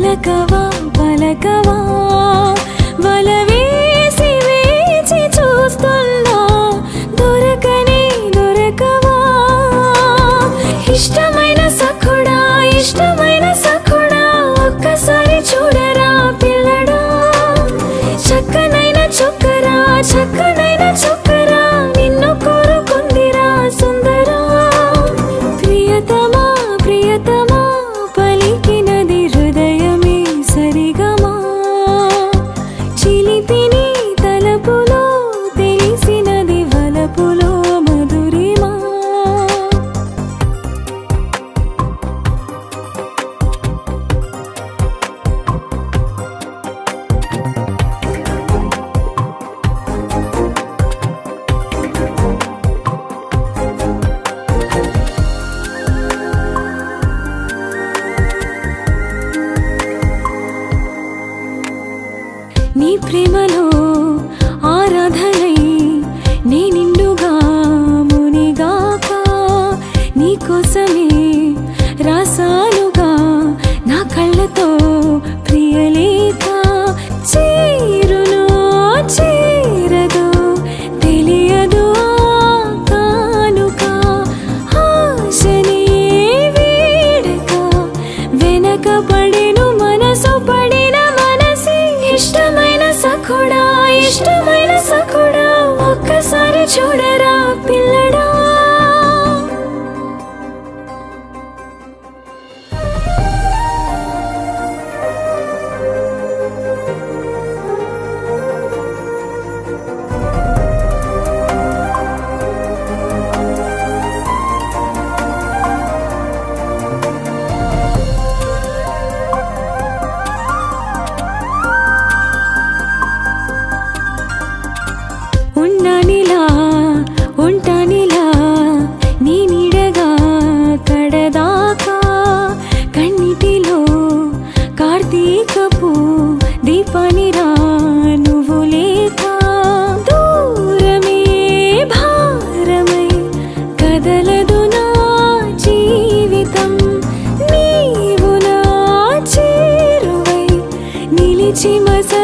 పలకవా పలకవా వల వేసి వేచి చూస్తున్నా దొరకనే దొరకవా ఇష్టమైన సఖుడా ఇష్టమైన సఖుడా ఒక్కసారి చూడరా పిల్లడా చక్కనైన చొక్కరా చక్కనైన చొక్కరా నిన్ను కోరుకుందిరా సుందరా ప్రియతమా ప్రియతమా పలికినది హృదయమే సరిగమా చిలిపిని తలపులో తెలిసినది వలపులో మధురిమా నీ ప్రేమలో ఆరాధనై నీ నిండుగా మునిగాక నీ కోసమే రాసానుగా నా కళ్ళతో ప్రియలేఖ చేరును చేరదు తెలియదు ఆ కానుక ఆశనే వీడక వెనక పడెను మనసు పడిన మనసి ఇష్టమైన సఖుడా ఇష్టమైన సఖుడా ఒక్కసారి చూడరా పిల్లడా ఉన్నానిలా ఉంటానిలా నీ నీడగా కడదాకా కన్నిటిలో కార్తీకపు దీపానిరా నువ్వు లేక దూరమే భారమై కదలదు నా జీవితం నీవు నా చేరువై నిలిచి మస